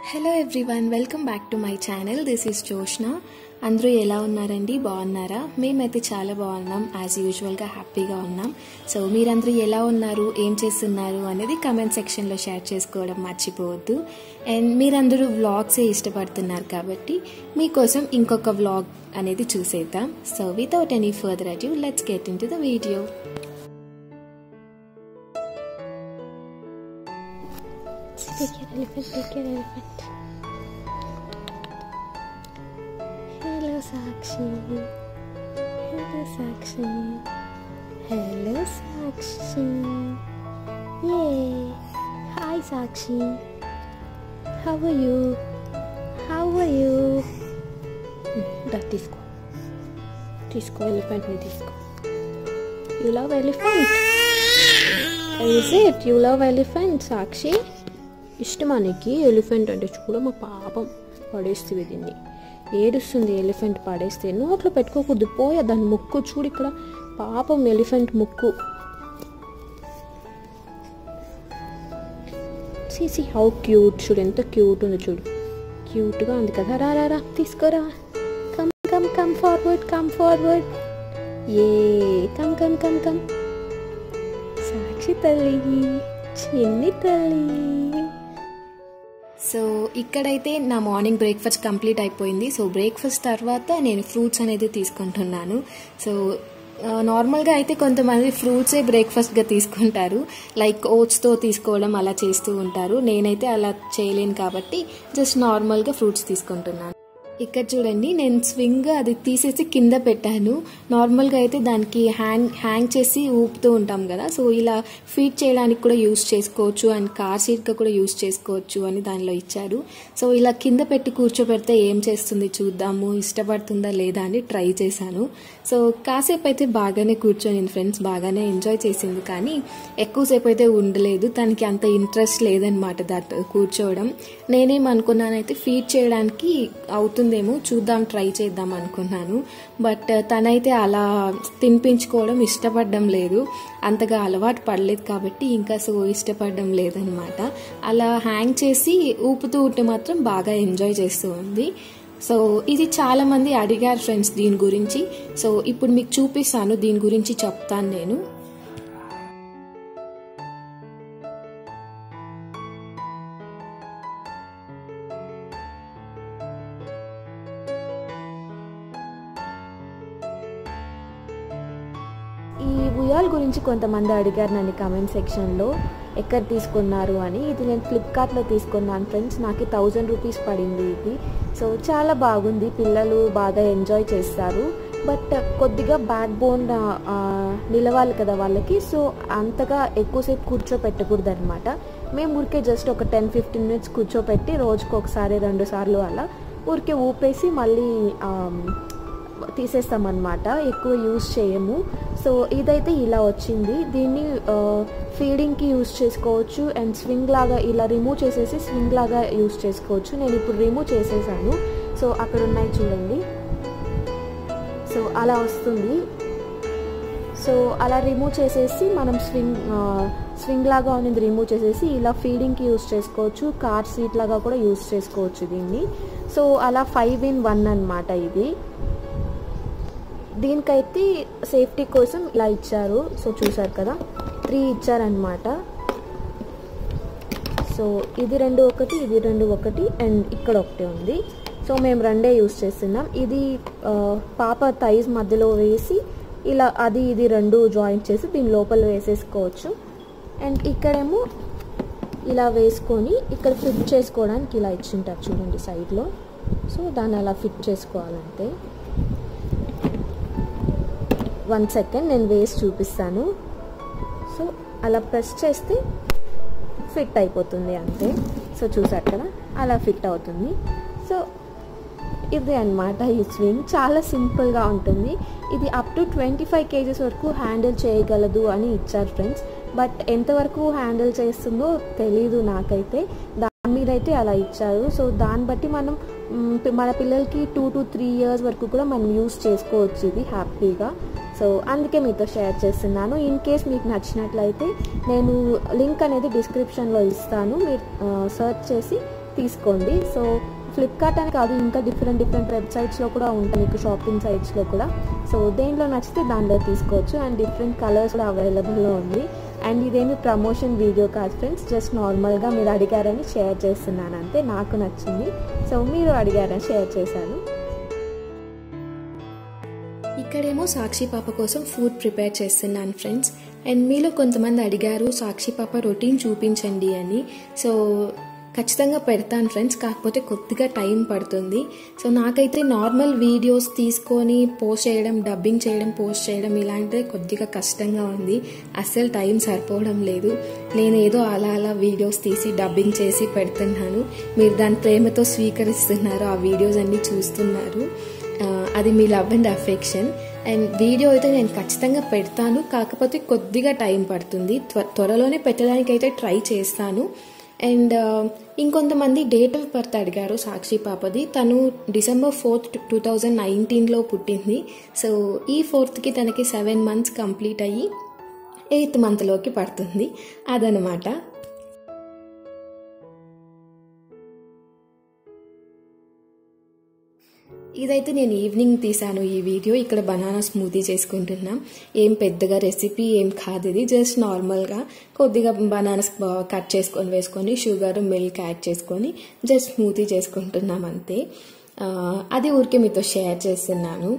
Hello everyone welcome back to my channel this is Joshna అందరూ ఎలా ఉన్నారండి బాగున్నారా మేమైతే చాలా బాగున్నాం యాజ్ యూజువల్గా హ్యాపీగా ఉన్నాం సో మీరందరూ ఎలా ఉన్నారు ఏం చేస్తున్నారు అనేది కమెంట్ సెక్షన్లో షేర్ చేసుకోవడం మర్చిపోవద్దు అండ్ మీరందరూ వ్లాగ్సే ఇష్టపడుతున్నారు కాబట్టి మీకోసం ఇంకొక వ్లాగ్ అనేది చూసేద్దాం so without any further adieu let's get into the video Take your elephant, take your elephant. Hello, Sakshi. Hello, Sakshi. Hello, Sakshi. Yay. Hi, Sakshi. How are you? How are you? దా తీసుకో తీసుకో ఎలిఫెంట్ని తీసుకో you love elephant is it you love elephant Sakshi ఇష్టమా నీకు elephant అంటే చూడ మా పాపం పడేస్తుంది దీన్ని ఏడుస్తుంది ఎలిఫెంట్ పడేస్తే నోట్లో పెట్టుకోకూడదు పోయా దాని ముక్కు చూడు ఇక్కడ పాపం ఎలిఫెంట్ ముక్కు సీసీ హౌ క్యూట్ చూడు ఎంత క్యూట్ ఉంది చూడు క్యూట్గా ఉంది కదా రా రా రా తీసుకోరా come come come forward come forward ఏ come come come come Sakshi తల్లి చిన్ని తల్లి సో ఇక్కడైతే నా మార్నింగ్ బ్రేక్ఫాస్ట్ కంప్లీట్ అయిపోయింది సో బ్రేక్ఫాస్ట్ తర్వాత నేను ఫ్రూట్స్ అనేది తీసుకుంటున్నాను సో ఆ, నార్మల్గా అయితే కొంతమంది ఫ్రూట్సే బ్రేక్ఫాస్ట్గా తీసుకుంటారు లైక్ ఓట్స్తో తీసుకోవడం అలా చేస్తూ ఉంటారు నేనైతే అలా చేయలేను కాబట్టి జస్ట్ నార్మల్గా ఫ్రూట్స్ తీసుకుంటున్నాను ఇక్కడ చూడండి నేను స్వింగ్ అది తీసేసి కింద పెట్టాను నార్మల్గా అయితే దానికి హ్యాంగ్ హ్యాంగ్ చేసి ఊపుతూ ఉంటాం కదా సో ఇలా ఫీడ్ చేయడానికి కూడా యూస్ చేసుకోవచ్చు అండ్ కార్ సీట్గా కూడా యూస్ చేసుకోవచ్చు అని దానిలో ఇచ్చారు సో ఇలా కింద పెట్టి కూర్చోబెడితే ఏం చేస్తుంది చూద్దాము ఇష్టపడుతుందా లేదా అని ట్రై చేశాను సో కాసేపు అయితే బాగానే కూర్చొని ఫ్రెండ్స్ బాగానే ఎంజాయ్ చేసింది కానీ ఎక్కువసేపు అయితే ఉండలేదు తనకి అంత ఇంట్రెస్ట్ లేదనమాట దట్ కూర్చోవడం నేనేమనుకున్నానైతే ఫీడ్ చేయడానికి అవుతుందేమో చూద్దాం ట్రై చేద్దాం అనుకున్నాను బట్ తనైతే అలా తినిపించుకోవడం ఇష్టపడడం లేదు అంతగా అలవాటు పడలేదు కాబట్టి ఇంకా సో ఇష్టపడడం లేదనమాట అలా హ్యాంగ్ చేసి ఊపుతూ ఉంటే మాత్రం బాగా ఎంజాయ్ చేస్తూ ఉంది సో ఇది చాలా మంది అడిగారు ఫ్రెండ్స్ దీని గురించి సో ఇప్పుడు మీకు చూపిస్తాను దీని గురించి చెప్తాను నేను ఈ ఉయ్యాల గురించి కొంతమంది అడిగారు నన్ను కామెంట్ సెక్షన్లో ఎక్కడ తీసుకున్నారు అని ఇది నేను ఫ్లిప్కార్ట్లో తీసుకున్నాను ఫ్రెండ్స్ నాకు థౌజండ్ రూపీస్ పడింది ఇది సో చాలా బాగుంది పిల్లలు బాగా ఎంజాయ్ చేస్తారు బట్ కొద్దిగా బ్యాక్ బోన్ నిలవాలి కదా వాళ్ళకి సో అంతగా ఎక్కువసేపు కూర్చోపెట్టకూడదు అనమాట మేము ఊరికే జస్ట్ ఒక టెన్ ఫిఫ్టీన్ మినిట్స్ కూర్చోపెట్టి రోజుకు ఒకసారి రెండు సార్లు అలా ఊరికే ఊపేసి మళ్ళీ ఆ, తీసేస్తామన్నమాట ఎక్కువ యూస్ చేయము సో ఇదైతే ఇలా వచ్చింది దీన్ని ఫీడింగ్కి యూస్ చేసుకోవచ్చు అండ్ స్వింగ్ లాగా ఇలా రిమూవ్ చేసేసి స్వింగ్ లాగా యూస్ చేసుకోవచ్చు నేను ఇప్పుడు రిమూవ్ చేసేసాను సో అక్కడ ఉన్నాయి చూడండి సో అలా వస్తుంది సో అలా రిమూవ్ చేసేసి మనం స్వింగ్ స్వింగ్ లాగా ఉన్నది రిమూవ్ చేసేసి ఇలా ఫీడింగ్కి యూస్ చేసుకోవచ్చు కార్ సీట్ లాగా కూడా యూస్ చేసుకోవచ్చు దీన్ని సో అలా ఫైవ్ ఇన్ వన్ అన్నమాట ఇది దీనికైతే సేఫ్టీ కోసం ఇలా ఇచ్చారు సో చూసారు కదా త్రీ ఇచ్చారనమాట సో ఇది రెండు ఒకటి ఇది రెండు ఒకటి అండ్ ఇక్కడ ఒకటి ఉంది సో మేము రెండే యూస్ చేస్తున్నాం ఇది ఆ, పాప థైజ్ మధ్యలో వేసి ఇలా అది ఇది రెండు జాయింట్ చేసి దీని లోపల వేసేసుకోవచ్చు అండ్ ఇక్కడేమో ఇలా వేసుకొని ఇక్కడ ఫిట్ చేసుకోవడానికి ఇలా ఇచ్చింటారు చూడండి సైడ్లో సో దాన్ని అలా ఫిట్ చేసుకోవాలంటే వన్ సెకండ్ నేను వేసి చూపిస్తాను సో అలా ప్రెస్ చేస్తే ఫిట్ అయిపోతుంది అంతే సో చూసారు కదా అలా ఫిట్ అవుతుంది సో ఇది అన్నమాట ఈ స్వింగ్ చాలా సింపుల్గా ఉంటుంది ఇది up to twenty five kgs వరకు హ్యాండిల్ చేయగలదు అని ఇచ్చారు ఫ్రెండ్స్ బట్ ఎంతవరకు హ్యాండిల్ చేస్తుందో తెలీదు నాకైతే దాని మీద అయితే అలా ఇచ్చారు సో దాన్ని బట్టి మనం మ్, మన పిల్లలకి టూ టు త్రీ ఇయర్స్ వరకు కూడా మనం యూస్ చేసుకోవచ్చు ఇది హ్యాపీగా సో అందుకే మీతో షేర్ చేస్తున్నాను ఇన్ కేస్ మీకు నచ్చినట్లయితే నేను లింక్ అనేది డిస్క్రిప్షన్లో ఇస్తాను మీరు సర్చ్ చేసి తీసుకోండి సో ఫ్లిప్కార్ట్ అని కాదు ఇంకా డిఫరెంట్ డిఫరెంట్ వెబ్సైట్స్లో కూడా ఉంటాయి మీకు షాపింగ్ సైట్స్లో కూడా సో దేంట్లో నచ్చితే దాంట్లో తీసుకోవచ్చు అండ్ డిఫరెంట్ కలర్స్ కూడా అవైలబుల్లో ఉంది అండ్ ఇదేమి ప్రమోషన్ వీడియో కాదు ఫ్రెండ్స్ జస్ట్ నార్మల్గా మీరు అడిగారని షేర్ చేస్తున్నాను అంతే నాకు నచ్చింది సో మీరు అడిగారని షేర్ చేశాను ఇక్కడేమో సాక్షి పాప కోసం ఫుడ్ ప్రిపేర్ చేస్తున్నాను ఫ్రెండ్స్ అండ్ మీలో కొంతమంది అడిగారు సాక్షి పాప రొటీన్ చూపించండి అని సో ఖచ్చితంగా పెడతాను ఫ్రెండ్స్ కాకపోతే కొద్దిగా టైం పడుతుంది సో నాకైతే నార్మల్ వీడియోస్ తీసుకొని పోస్ట్ చేయడం డబ్బింగ్ చేయడం పోస్ట్ చేయడం ఇలాంటిది కొద్దిగా కష్టంగా ఉంది అస్సలు టైం సరిపోవడం లేదు నేను ఏదో అలా అలా వీడియోస్ తీసి డబ్బింగ్ చేసి పెడుతున్నాను మీరు దాని ప్రేమతో స్వీకరిస్తున్నారు ఆ వీడియోస్ అన్నీ చూస్తున్నారు అది మీ love and affection and video అయితే నేను ఖచ్చితంగా పెడతాను కాకపోతే కొద్దిగా టైం పడుతుంది త్వరలోనే పెట్టడానికి అయితే ట్రై చేస్తాను అండ్ ఇంకొంతమంది డేట్ ఆఫ్ బర్త్ అడిగారు సాక్షి పాపది తను డిసెంబర్ ఫోర్త్ టూ థౌజండ్ నైన్టీన్లో పుట్టింది సో ఈ ఫోర్త్కి తనకి సెవెన్ మంత్స్ కంప్లీట్ అయ్యి ఎయిత్ మంత్లోకి పడుతుంది అదనమాట ఇదైతే నేను ఈవినింగ్ తీసాను ఈ వీడియో ఇక్కడ బనానా స్మూతీ చేసుకుంటున్నాం ఏం పెద్దగా రెసిపీ ఏం కాదు ఇది జస్ట్ నార్మల్గా కొద్దిగా బనానాస్ కట్ చేసుకొని వేసుకొని షుగర్ మిల్క్ యాడ్ చేసుకొని జస్ట్ స్మూతీ చేసుకుంటున్నాం అంతే అది ఊరికే మీతో షేర్ చేస్తున్నాను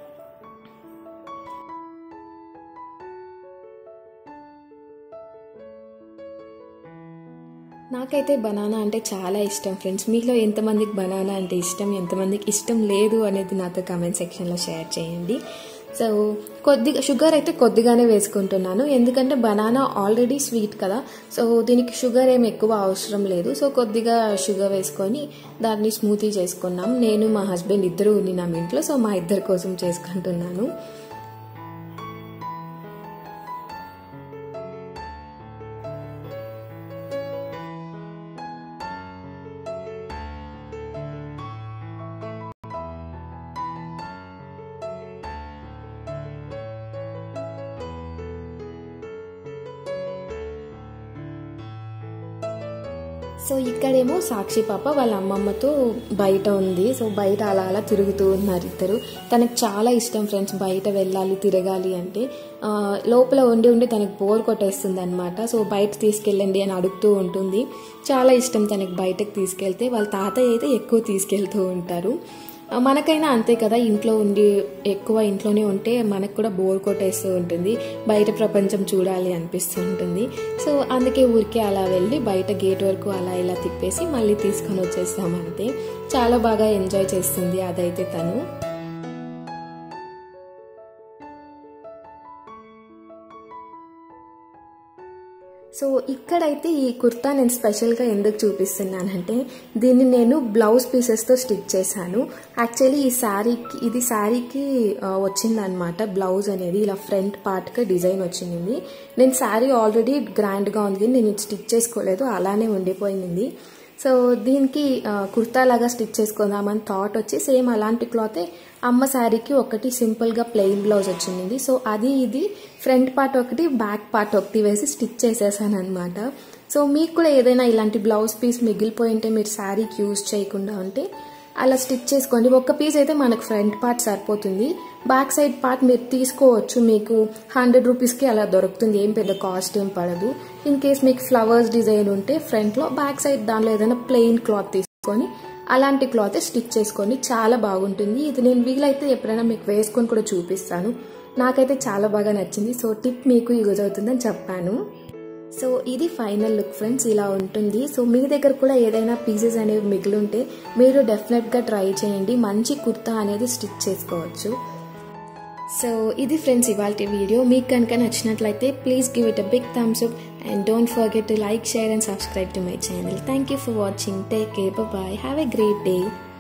నాకైతే బనానా అంటే చాలా ఇష్టం ఫ్రెండ్స్ మీలో ఎంతమందికి బనానా అంటే ఇష్టం ఎంతమందికి ఇష్టం లేదు అనేది నాతో కమెంట్ సెక్షన్లో షేర్ చేయండి సో కొద్దిగా షుగర్ అయితే కొద్దిగానే వేసుకుంటున్నాను ఎందుకంటే బనానా ఆల్రెడీ స్వీట్ కదా సో దీనికి షుగర్ ఏం ఎక్కువ అవసరం లేదు సో కొద్దిగా షుగర్ వేసుకొని దాన్ని స్మూతీ చేసుకున్నాం నేను మా హస్బెండ్ ఇద్దరు ఉన్నాం ఇంట్లో సో మా ఇద్దరి కోసం చేసుకుంటున్నాను సో ఇక్కడేమో సాక్షి పాప వాళ్ళ అమ్మమ్మతో బయట ఉంది సో బయట అలా అలా తిరుగుతూ ఉన్నారు ఇద్దరు తనకు చాలా ఇష్టం ఫ్రెండ్స్ బయట వెళ్ళాలి తిరగాలి అంటే లోపల ఉండి ఉండి తనకు బోర్ కొట్టేస్తుంది అనమాట సో బయట తీసుకెళ్ళండి అని అడుగుతూ ఉంటుంది చాలా ఇష్టం తనకు బయటకు తీసుకెళ్తే వాళ్ళ తాతయ్య అయితే ఎక్కువ తీసుకెళ్తూ ఉంటారు మనకైనా అంతే కదా ఇంట్లో ఉండి ఎక్కువ ఇంట్లోనే ఉంటే మనకు కూడా బోర్ కొట్టేస్తూ ఉంటుంది బయట ప్రపంచం చూడాలి అనిపిస్తూ ఉంటుంది సో అందుకే ఊరికే అలా వెళ్ళి బయట గేట్ వరకు అలా ఇలా తిప్పేసి మళ్ళీ తీసుకొని వచ్చేస్తాం అంతే చాలా బాగా ఎంజాయ్ చేస్తుంది అదైతే తను సో ఇక్కడైతే ఈ కుర్తా నేను స్పెషల్గా ఎందుకు చూపిస్తున్నానంటే దీన్ని నేను బ్లౌజ్ పీసెస్తో స్టిచ్ చేశాను యాక్చువల్లీ ఈ శారీకి ఇది శారీకి వచ్చిందనమాట బ్లౌజ్ అనేది ఇలా ఫ్రంట్ పార్ట్గా డిజైన్ వచ్చింది నేను శారీ ఆల్రెడీ గ్రాండ్గా ఉంది నేను ఇది స్టిచ్ చేసుకోలేదు అలానే ఉండిపోయింది సో దీనికి కుర్తా లాగా స్టిచ్ చేసుకుందామని థాట్ వచ్చి సేమ్ అలాంటి క్లాతే అమ్మ శారీకి ఒకటి సింపుల్గా ప్లెయిన్ బ్లౌజ్ వచ్చింది సో అది ఇది ఫ్రంట్ పార్ట్ ఒకటి బ్యాక్ పార్ట్ ఒకటి వేసి స్టిచ్ చేసేసాను అనమాట సో మీకు కూడా ఏదైనా ఇలాంటి బ్లౌజ్ పీస్ మిగిలిపోయి ఉంటే మీరు శారీకి యూజ్ చేయకుండా ఉంటే అలా స్టిచ్ చేసుకోండి ఒక పీస్ అయితే మనకు ఫ్రంట్ పార్ట్ సరిపోతుంది బ్యాక్ సైడ్ పార్ట్ మీరు తీసుకోవచ్చు మీకు హండ్రెడ్ రూపీస్కి అలా దొరుకుతుంది ఏం పెద్ద కాస్ట్ ఏం పడదు ఇన్ కేస్ మీకు ఫ్లవర్స్ డిజైన్ ఉంటే ఫ్రంట్లో బ్యాక్ సైడ్ దానిలో ఏదైనా ప్లెయిన్ క్లాత్ తీసుకొని అలాంటి క్లాత్ స్టిచ్ చేసుకొని చాలా బాగుంటుంది ఇది నేను వీలైతే ఎప్పుడైనా మీకు వేసుకొని కూడా చూపిస్తాను నాకైతే చాలా బాగా నచ్చింది సో టిప్ మీకు యూజ్ అవుతుందని చెప్పాను సో ఇది ఫైనల్ లుక్ ఫ్రెండ్స్ ఇలా ఉంటుంది సో మీ దగ్గర కూడా ఏదైనా పీసెస్ అనేవి మిగిలి ఉంటే మీరు డెఫినెట్గా ట్రై చేయండి మంచి కుర్తా అనేది స్టిచ్ చేసుకోవచ్చు సో ఇది ఫ్రెండ్స్ ఇవాళ వీడియో మీకు కనుక నచ్చినట్లయితే please give it a big thumbs up and don't forget to like share and subscribe to my channel thank you for watching take care bye have a great day